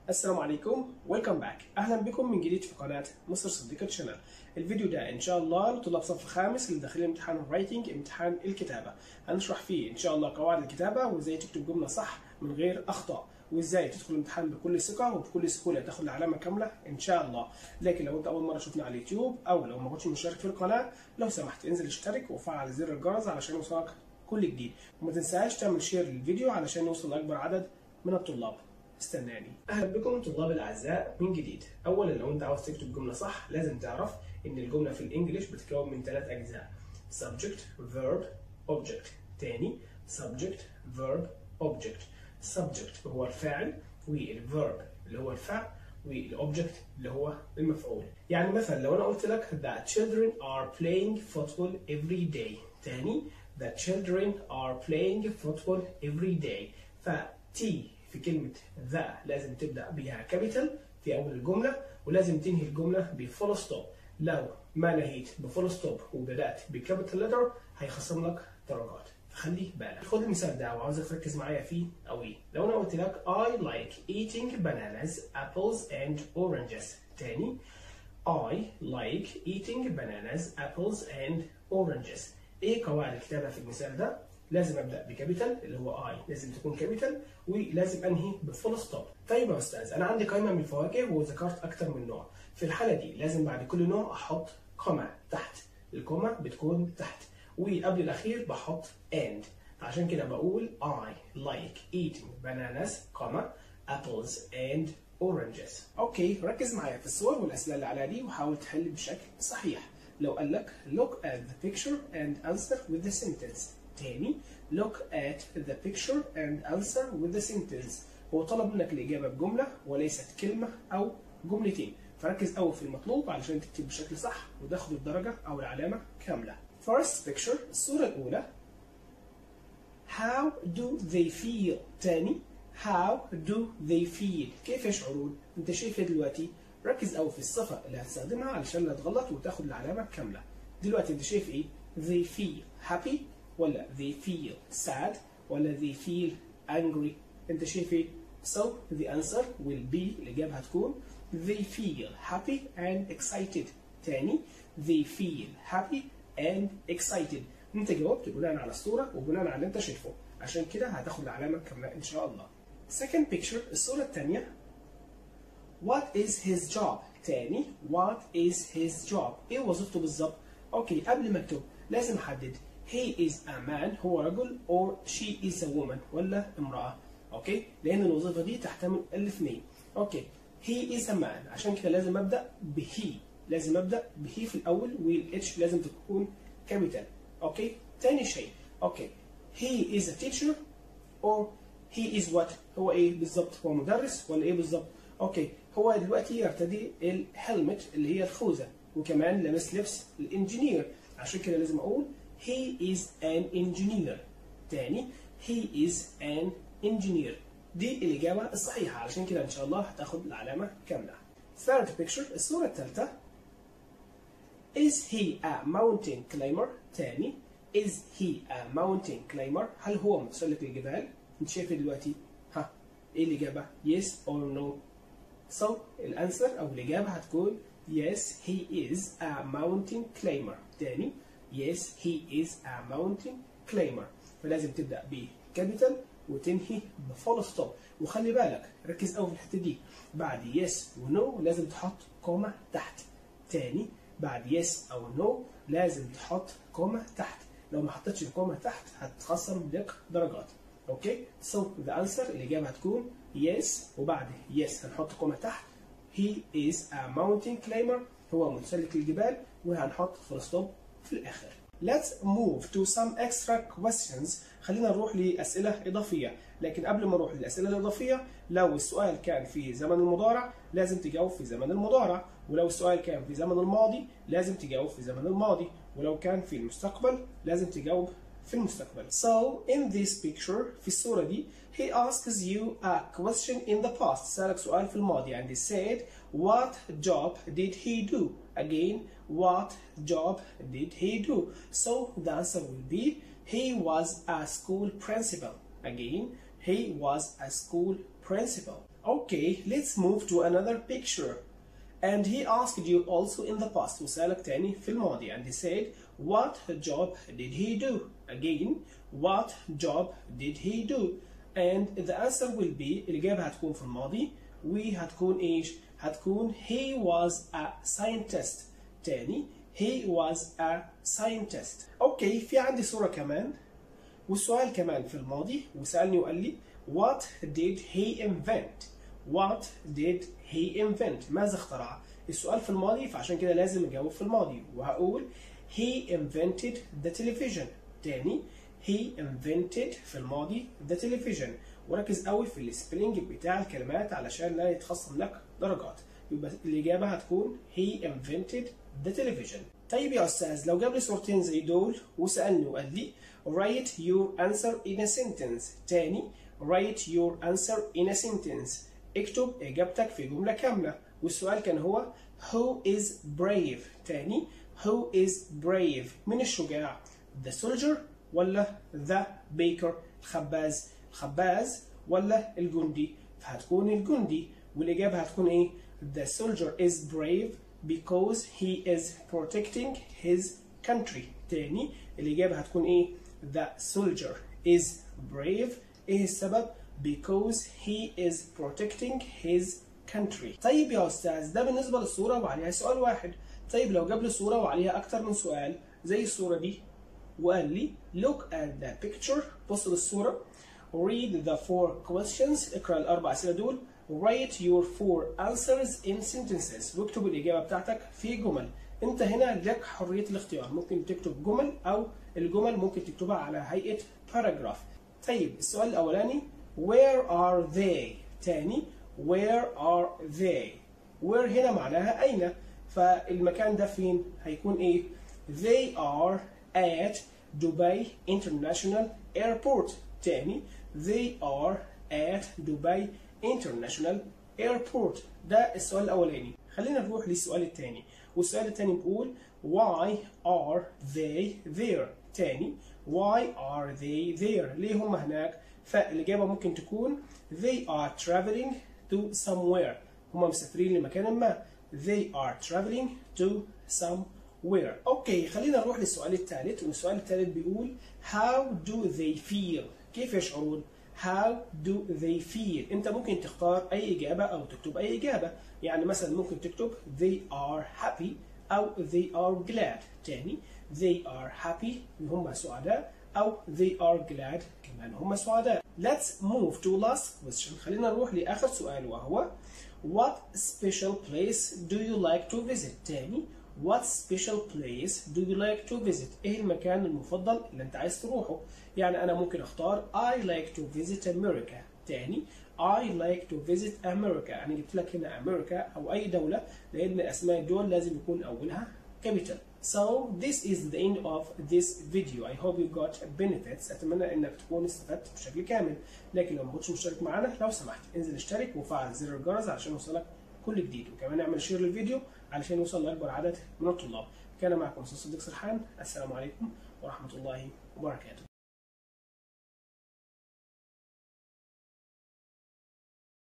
السلام عليكم ويلكم باك اهلا بكم من جديد في قناه مستر صديقة شانل الفيديو ده ان شاء الله لطلاب صف خامس اللي داخلين امتحان الرايتنج امتحان الكتابه هنشرح فيه ان شاء الله قواعد الكتابه وازاي تكتب جمله صح من غير اخطاء وازاي تدخل الامتحان بكل ثقه وبكل سهوله تاخد العلامه كامله ان شاء الله لكن لو انت اول مره تشوفنا على اليوتيوب او لو ما كنتش مشترك في القناه لو سمحت انزل اشترك وفعل زر الجرس علشان يوصلك كل جديد وما تنساش تعمل شير للفيديو علشان يوصل لاكبر عدد من الطلاب استناني اهلا بكم طلاب الاعزاء من جديد اولا لو انت عاوز تكتب جمله صح لازم تعرف ان الجمله في الانجليش بتتكون من ثلاث اجزاء subject verb object تاني subject verb object subject هو الفاعل والverb اللي هو الفعل والاوبجكت اللي هو المفعول يعني مثلا لو انا قلت لك the children are playing football every day تاني the children are playing football every day ف T في كلمة ذا لازم تبدأ بها كابيتال في أول الجملة ولازم تنهي الجملة بفول ستوب لو ما نهيت بفول ستوب وبدأت بكابيتال لتر هيخصم لك درجات فخلي بالك خد المثال ده وعاوزك تركز معايا فيه قوي لو انا قلت لك I like eating bananas apples and oranges تاني I like eating bananas apples and oranges ايه قواعد الكتابة في المثال ده لازم ابدا بكابيتال اللي هو اي لازم تكون كابيتال ولازم انهي بفول ستوب طيب يا استاذ انا عندي قائمه من الفواكه وذكرت اكتر من نوع في الحاله دي لازم بعد كل نوع احط كوما تحت الكوما بتكون تحت وقبل الاخير بحط and عشان كده بقول I like eating bananas كوما apples and oranges اوكي ركز معايا في الصور والاسئله اللي على دي وحاول تحل بشكل صحيح لو قال لك look at the picture and answer with the sentence تاني look at the picture and answer with the sentence هو طلب منك الإجابة بجملة وليست كلمة أو جملتين فركز أول في المطلوب علشان تكتب بشكل صح وتاخد الدرجة أو العلامة كاملة first picture الصورة الأولى how do they feel تاني how do they feel كيف يشعرون انت شايف دلوقتي ركز أوي في الصفة اللي هتستخدمها علشان لا تغلط وتاخد العلامة كاملة دلوقتي انت شايف ايه they feel happy ولا they feel sad ولا they feel angry انت شايف ايه so the answer will be الإجابة هتكون they feel happy and excited تاني they feel happy and excited انت جاوبت بناء على الصورة وبناء على اللي انت شايفه عشان كده هتاخد العلامة كاملة ان شاء الله second picture الصورة الثانية what is his job تاني what is his job ايه وظيفته بالظبط اوكي قبل ما اكتب لازم احدد he is a man هو رجل or she is a woman ولا امرأة اوكي لان الوظيفة دي تحتمل الاثنين اوكي he is a man عشان كده لازم ابدا بهي لازم ابدا بهي في الاول والاتش لازم تكون كابيتال اوكي تاني شيء اوكي he is a teacher or he is what هو ايه بالظبط هو مدرس ولا ايه بالظبط اوكي هو دلوقتي يرتدي الهلمت اللي هي الخوذه وكمان لابس لبس الانجينير عشان كده لازم اقول he is an engineer تاني he is an engineer دي الإجابة الصحيحة علشان كده إن شاء الله هتاخد العلامة كاملة third picture الصورة الثالثة is he a mountain climber تاني is he a mountain climber هل هو متسلق الجبال انت شايف دلوقتي ها ايه الإجابة yes or no so الانسر أو الإجابة هتكون yes he is a mountain climber تاني yes he is a mountain climber فلازم تبدا بكابيتال وتنهي بفول ستوب وخلي بالك ركز قوي في الحته دي بعد yes ونو لازم تحط كوما تحت تاني بعد yes او نو لازم تحط كوما تحت لو ما حطيتش الكوما تحت هتخسر لك درجات اوكي so the answer الاجابه هتكون yes وبعد yes هنحط كوما تحت he is a mountain climber هو متسلق الجبال وهنحط فول ستوب في الآخر. Let's move to some extra questions. خلينا نروح لأسئلة إضافية، لكن قبل ما نروح للأسئلة الإضافية لو السؤال كان في زمن المضارع لازم تجاوب في زمن المضارع، ولو السؤال كان في زمن الماضي لازم تجاوب في زمن الماضي، ولو كان في المستقبل لازم تجاوب في المستقبل. So in this picture في الصورة دي he asks you a question in the past سألك سؤال في الماضي and he said what job did he do again what job did he do so the answer will be he was a school principal again he was a school principal Okay, let's move to another picture. And he asked you also in the past وسألك تاني في الماضي and he said what job did he do? Again, what job did he do? And the answer will be الإجابة هتكون في الماضي وهتكون إيش؟ هتكون he was a scientist تاني he was a scientist أوكي في عندي صورة كمان والسؤال كمان في الماضي وسألني وقال لي what did he invent what did he invent ماذا اخترع السؤال في الماضي فعشان كده لازم اجاوب في الماضي وهقول he invented the television تاني he invented في الماضي the television وركز قوي في السبيلنج بتاع الكلمات علشان لا يتخصم لك درجات يبقى الإجابة هتكون he invented the television طيب يا أستاذ لو جاب لي صورتين زي دول وسألني وقال لي write your answer in a sentence تاني write your answer in a sentence اكتب إجابتك في جملة كاملة والسؤال كان هو who is brave تاني who is brave من الشجاع the soldier ولا the baker الخباز الخباز ولا الجندي فهتكون الجندي والإجابة هتكون إيه the soldier is brave because he is protecting his country تاني الإجابة هتكون إيه the soldier is brave إيه السبب because he is protecting his country طيب يا أستاذ ده بالنسبة للصورة وعليها سؤال واحد طيب لو جاب لي صورة وعليها أكتر من سؤال زي الصورة دي وقال لي look at the picture بص للصورة read the four questions اقرأ الأربع أسئلة دول write your four answers in sentences واكتب الإجابة بتاعتك في جمل أنت هنا لك حرية الاختيار ممكن تكتب جمل أو الجمل ممكن تكتبها على هيئة paragraph طيب السؤال الأولاني where are they تاني where are they where هنا معناها أين فالمكان ده فين هيكون إيه they are at Dubai International Airport تاني they are at Dubai International Airport ده السؤال الأولاني خلينا نروح للسؤال الثاني والسؤال الثاني بيقول why are they there تاني why are they there ليه هم هناك فالإجابة ممكن تكون they are traveling to somewhere هم مسافرين لمكان ما they are traveling to somewhere اوكي خلينا نروح للسؤال الثالث والسؤال الثالث بيقول how do they feel كيف يشعرون how do they feel انت ممكن تختار اي اجابه او تكتب اي اجابه يعني مثلا ممكن تكتب they are happy او they are glad تاني they are happy هم سعداء او they are glad كمان هم سعداء let's move to last question خلينا نروح لاخر سؤال وهو what special place do you like to visit تاني what special place do you like to visit ايه المكان المفضل اللي انت عايز تروحه يعني انا ممكن اختار I like to visit America تاني I like to visit America انا جبت لك هنا امريكا او اي دولة لان اسماء الدول لازم يكون اولها capital So this is the end of this video. I hope you got benefits. أتمنى إنك تكون استفدت بشكل كامل. لكن لو ما كنتش مشترك معانا لو سمحت انزل اشترك وفعل زر الجرس عشان يوصلك كل جديد وكمان اعمل شير للفيديو علشان يوصل لأكبر عدد من الطلاب. كان معكم أستاذ صديق سرحان. السلام عليكم ورحمة الله وبركاته.